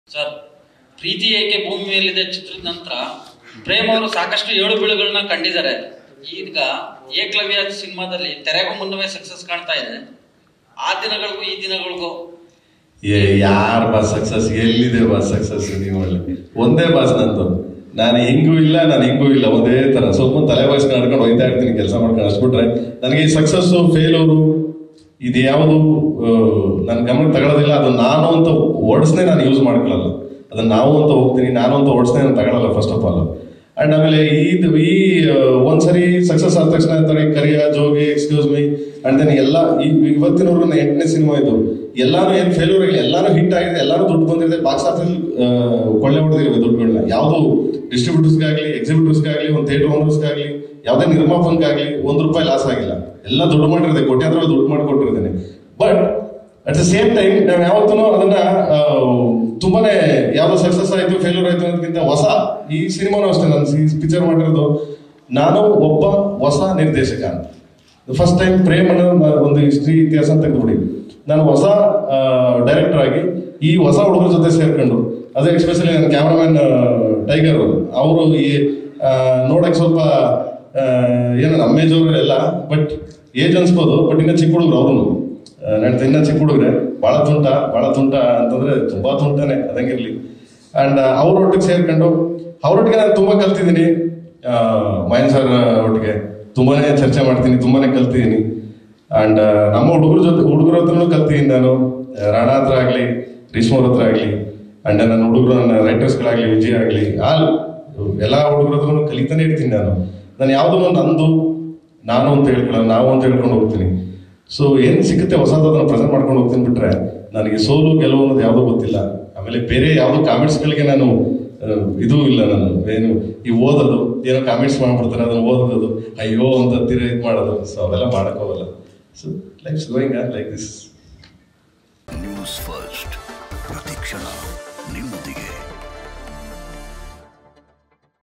sir ಪ್ರೀತಿ ಏಕೆ ಭೂಮಿ ಮೇಲಿದೆ ಚಿತ್ರದ ನಂತರ ಪ್ರೇಮ್ ಅವರು ಸಾಕಷ್ಟು ಏಳು ಬೀಳುಗಳನ್ನ ಕಂಡಿದ್ದಾರೆ ಈಗ ಏಕಲವ್ಯ ಸಿನಿಮಾದಲ್ಲಿ ತೆರೆಗೂ ಮುನ್ನವೇ ಸಕ್ಸಸ್ ಕಾಣ್ತಾ ಇದೆ ಆ ದಿನಗಳಿಗೂ ಈ ದಿನಗಳಿಗೂ ಏ ಯಾರ ಬಾಸ್ ಸಕ್ಸಸ್ ಎಲ್ಲಿದೆ ಬಾಸ್ ಸಕ್ಸಸ್ ನೀವು ಒಳ್ಳೆ ಒಂದೇ ಬಾಸ್ ನಂದು ನಾನು ಹಿಂಗೂ ಇಲ್ಲ ನಾನು ಹಿಂಗೂ ಇಲ್ಲ ಒಂದೇ ತರ ಸ್ವಲ್ಪ ತಲೆ ಬಾಯಿಸ್ಕೊಂಡು ನಡ್ಕೊಂಡು ಹೋಯ್ತಾ ಇರ್ತೀನಿ ಕೆಲಸ ಮಾಡ್ಕೊಂಡು ಅಷ್ಟ್ಬಿಟ್ರೆ ನನಗೆ ಈ ಸಕ್ಸಸ್ಸು ಫೇಲೂರು ಇದು ಯಾವುದು ನನ್ನ ಗಮನಕ್ಕೆ ತಗೊಳ್ಳೋದಿಲ್ಲ ಅದು ನಾನು ಅಂತ ಓಡಿಸ್ದೆ ನಾನು ಯೂಸ್ ಮಾಡ್ಕೊಳ್ಳಲ್ಲ ಅದನ್ನ ನಾವು ಅಂತ ಹೋಗ್ತೀನಿ ನಾನು ಅಂತ ಓಡಿಸ್ದೆ ನಾನು ತಗೊಳ್ಳಲ್ಲ ಫಸ್ಟ್ ಆಫ್ ಆಲ್ ಅಂಡ್ ಆಮೇಲೆ ಇದು ಈ ಆ, ಒಂದ್ಸರಿ ಸಕ್ಸಸ್ ಆದ ತಕ್ಷಣ ಅಂತಾರೆ Kariya Jogi excuse me and then ಎಲ್ಲ ಈ- ಇವತ್ತಿನವರೆಗೂ ನನ್ನ ಎಂಟನೇ ಸಿನಿಮಾ ಇದು ಎಲ್ಲಾನು ಏನ್ ಫೇಲ್ಯೂರ್ ಆಗಿಲ್ಲ ಎಲ್ಲಾನು ಹಿಟ್ ಆಗಿದೆ ಎಲ್ಲಾನು ದುಡ್ಡು ಬಂದಿದೆ ಬಾಕ್ಸ್ ಆಫೀಸ್ ಕೊಳ್ಳೆ ಹೊಡೆದಿರುವ ದುಡ್ಡುಗಳನ್ನ ಯಾವುದು ಡಿಸ್ಟ್ರಿಬ್ಯೂಟರ್ಸ್ಗಾಗ್ಲಿ ಎಕ್ಸಿಬಿಟರ್ಸ್ಗಾಗ್ಲಿ ಒಂದು ಥಿಯೇಟರ್ ಓನರ್ಸ್ಗಾಗ್ಲಿ ಯಾವುದೇ ನಿರ್ಮಾಪಕನಿಗಾಗ್ಲಿ ಒಂದು ರೂಪಾಯಿ ಲಾಸ್ ಆಗಿಲ್ಲ ಎಲ್ಲ ದುಡ್ಡು ಮಾಡಿರೋದೆ ಕೋಟ್ಯಾಂತರ ದುಡ್ಡು ಮಾಡಿಕೊಟ್ಟಿರ್ತೇನೆ but at the same time ನಾವು ಯಾವತ್ತೂ ಅದನ್ನ ಆ, ತುಂಬಾನೇ ಯಾವ್ದೋ ಸಕ್ಸಸ್ ಆಯ್ತು ಫೇಲ್ಯೂರ್ ಆಯ್ತು ಅನ್ನೋದಕ್ಕಿಂತ ಹೊಸ ಈ ಸಿನಿಮಾನು ಅಷ್ಟೇ ನಾನು ಪಿಕ್ಚರ್ ಮಾಡಿರೋದು ನಾನು ಒಬ್ಬ ಹೊಸ ನಿರ್ದೇಶಕ ಅಂತ ಫಸ್ಟ್ ಟೈಮ್ ಪ್ರೇಮ್ ಅನ್ನೋ ಮ- ಒಂದು ಹಿಸ್ಟ್ರಿ ಇತಿಹಾಸ ತೆಗೆದುಬಿಡಿ ನಾನು ಹೊಸ ಡೈರೆಕ್ಟರ್ ಆಗಿ ಈ ಹೊಸ ಹುಡುಗರ ಜೊತೆ ಸೇರ್ಕೊಂಡು ಅದೇ ಎಸ್ಪೆಷಲಿ ನನ್ನ ಕ್ಯಾಮ್ರಾಮನ್ ಟೈಗರ್ ಅವರು ಈ ಆ, ನೋಡಕ್ ಸ್ವಲ್ಪ ಆ, ಏನು ನಮ್ಮ ಏಜ್ ಅವರು ಎಲ್ಲ ಬಟ್ ಏಜ್ ಅನ್ಸ್ಬೋದು ಬಟ್ ಇನ್ನ ಚಿಕ್ಕ ಹುಡುಗರು ಅವರು ನನ್ನ ಇನ್ನ ಚಿಕ್ಕ ಹುಡುಗ್ರೆ ಬಹಳ ತುಂಟ ಬಹಳ ತುಂಟ ಅಂತಂದ್ರೆ ತುಂಬಾ ತುಂಟನೆ ಅದಂಗಿರ್ಲಿ ಅಂಡ್ ಅವ್ರೊಟ್ಟಿಗೆ ಸೇರ್ಕೊಂಡು ಅವ್ರೊಟ್ಟಿಗೆ ನಾನು ತುಂಬಾ ಕಲ್ತಿದ್ದೀನಿ ಮಯನ್ ಸರ್ ಒಟ್ಟಿಗೆ ತುಂಬಾನೇ ಚರ್ಚೆ ಮಾಡ್ತೀನಿ ತುಂಬಾನೇ ಕಲ್ತಿದ್ದೀನಿ ಅಂಡ್ ನಮ್ಮ ಹುಡುಗರ ಜೊತೆ ಹುಡುಗರ ಹತ್ರನೂ ಕಲ್ತಿದ್ದೀನಿ ನಾನು ಆ, ರಾಣಾ ಹತ್ರ ಆಗ್ಲಿ ರೇಷ್ಮಾ ಅವ್ರ ಹತ್ರ ಆಗ್ಲಿ ಅಂಡ್ ನನ್ನ ಹುಡುಗರು ನನ್ನ ರೈಟರ್ಸ್ಗಳಾಗ್ಲಿ ವಿಜಯ್ ಆಗ್ಲಿ ಆಲ್ ಎಲ್ಲ ಹುಡುಗರ ಹತ್ರನೂ ಕಲಿತಾನೆ ಇರ್ತೀನಿ ನಾನು ನಾನು ಯಾವುದನ್ನು ನಂದು ನಾನು ಅಂತ ಹೇಳ್ಕೊಳ್ಳಲ್ಲ ನಾವು ಅಂತ ಹೇಳ್ಕೊಂಡು ಹೋಗ್ತೀನಿ ಸೊ ಏನ್ ಸಿಗುತ್ತೆ ಹೊಸದು ಅದನ್ನ ಪ್ರೆಸೆಂಟ್ ಮಾಡ್ಕೊಂಡು ಹೋಗ್ತೀನಿ ಬಿಟ್ರೆ ನನಗೆ ಸೋಲು ಗೆಲುವು ಅನ್ನೋದು ಯಾವುದೂ ಗೊತ್ತಿಲ್ಲ ಆಮೇಲೆ ಬೇರೆ ಯಾವುದೋ ಕಾಮೆಂಟ್ಸ್ಗಳಿಗೆ ನಾನು ಆ, ಇದೂ ಇಲ್ಲ ನಾನು ಏನು ಈ ಓದೋದು ಏನೋ ಕಾಮೆಂಟ್ಸ್ ಮಾಡ್ಬಿಡ್ತಾರೆ ಅದನ್ನ ಓದೋದು ಅಯ್ಯೋ ಅಂತ ತೀರ ಇದು ಮಾಡೋದು ಸೊ ಅವೆಲ್ಲ ಮಾಡಕ್ ಹೋಗಲ್ಲ so life's going like this news first ಪ್ರತಿಕ್ಷಣ